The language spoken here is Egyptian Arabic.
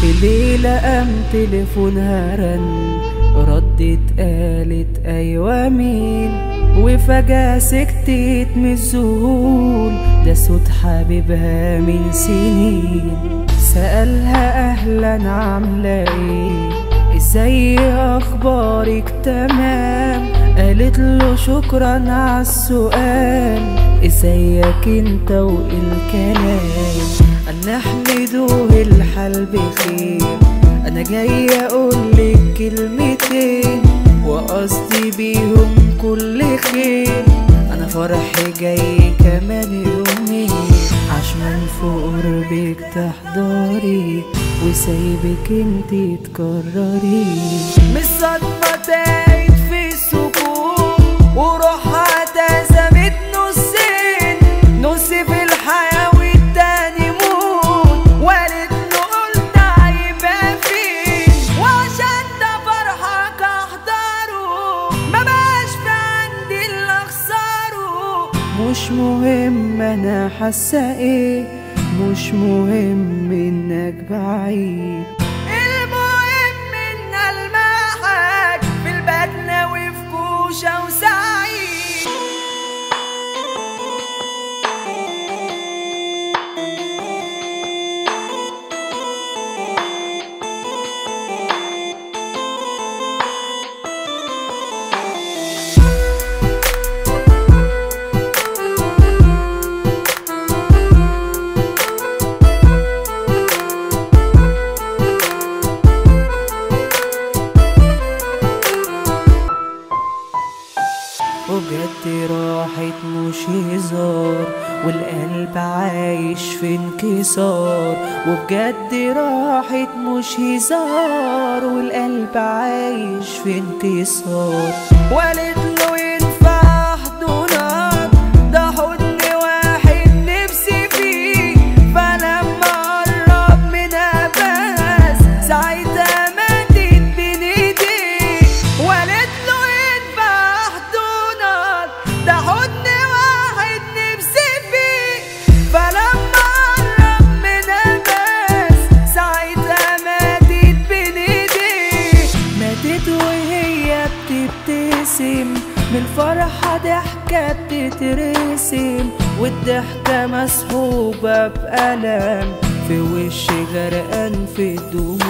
الليلة قام تليفونها رن ردت قالت أيوة مين وفجأة سكتت من الذهول ده صوت حبيبها من سنين سألها أهلا عاملة ايه ازاي اخبارك تمام قالت له شكرا على السؤال ازيك انت والكلام قال نحمده الحال بخير انا جاي اقولك كلمتين وقصدي بيهم كل خير انا فرحي جاي كمان يومين عشان في قربك تحضري وسايبك انتي تكرري مش صدمة تاهت في السكون وروحها اتقسمت نصين نص في الحياة والتاني موت وقالت له قلت هيبقى فين وعشان ده فرحك احضره ما بقاش في عندي اللي اخسره مش مهم انا حاسه ايه مش مهم انك بعيد المهم ان المحك في البدنة وفي كوشة وسعيد وبجد راحت مش هزار والقلب عايش في انكسار وبجد راحت مش هزار والقلب عايش في انكسار وقالت له ينفع احضنك ده حضن واحد نفسي فيه فلما قرب منها بس ساعتها ماتت بين ايديه وقالت له ينفع احضنك ده حضن واحد نفسي فيه فلما قرب منها بس ساعتها ماتت بين ايديه ماتت وهي بتبتسم من الفرحة ضحكة بتترسم والضحكة مسحوبة بألم في وش غرقان في الدموع